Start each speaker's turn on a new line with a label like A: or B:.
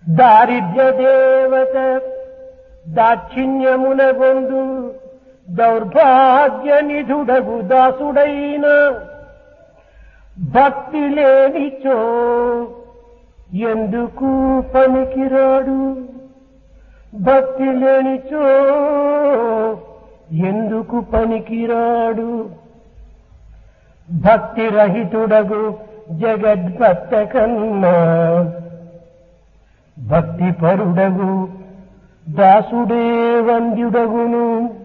A: దారిద్ర్య దేవత దాక్షిణ్యమున గొందు దౌర్భాగ్య నిధుడగు దాసుడైన భక్తి లేనిచో ఎందుకు పనికిరాడు భక్తి లేనిచో ఎందుకు పనికిరాడు భక్తి రహితుడగు జగద్భక్త కన్నా భక్తి పరుడగు దాసుడే వంద్యుడగును